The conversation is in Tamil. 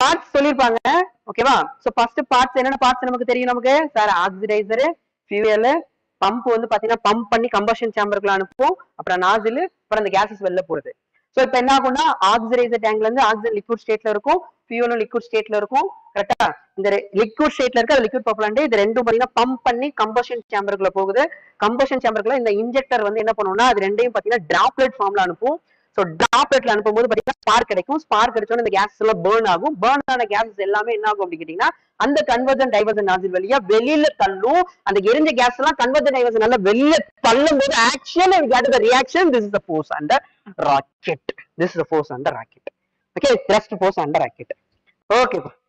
பார்ட்ஸ் சொல்லிருப்பாங்க ஓகேவா சோ ஃபர்ஸ்ட் பார்ட்ஸ் என்னென்ன பார்ட்ஸ் நமக்கு தெரியும் நமக்கு சார் ஆக்சிடைசர் ஃபியூயல் பம்ப் வந்து பாத்தீங்கன்னா பம்ப் பண்ணி கம்பஷன் சேம்பருக்குள்ள அனுப்பும் அப்புறம் நாசில் அப்புறம் அந்த கேசஸ் வெளில போறது சோ இப்போ என்ன ஆகும்னா ஆக்சிடைசர் டேங்க்ல இருந்து ஆக்சிஜன் லிக்விட் ஸ்டேட்ல இருக்கும் ஃபியூலும் லிக்விட் ஸ்டேட்ல இருக்கும் கரெக்டா இந்த லிக்விட் ஸ்டேட்ல இருக்க அது லிக்விட் பப்லாண்ட் இது ரெண்டும் பாத்தீங்கன்னா பம்ப் பண்ணி கம்பஷன் சேம்பருக்குள்ள போகுது கம்பஷன் சேம்பருக்குள்ள இந்த இன்ஜெக்டர் வந்து என்ன பண்ணும்னா அது ரெண்டையும் பாத்தீங்கன்னா டிராப்லெட் ஃபார்ம்ல அனுப்பும் சோ டிராப்லெட்ல அனுப்பும்போது பாத்தீங்கன்னா ஸ்பார்க் கிடைக்கும் ஸ்பார்க் கிடைச்சோன்னு இந்த கேஸ் எல்லாம் பேர்ன் ஆகும் பேர்ன் ஆன கேஸ் எல்லாமே என்ன ஆகும் அப்படின்னு கேட்டீங்கன்னா அந்த கன்வர்ஜன் டைவர்ஜன் நாசில் வழியா வெளியில தள்ளும் அந்த எரிஞ்ச கேஸ் எல்லாம் கன்வர்ஜன் டைவர்ஜன் நல்லா வெளியில தள்ளும் போது actual get the reaction this is the force under rocket this is the force under rocket okay thrust force under rocket ஓகேப்பா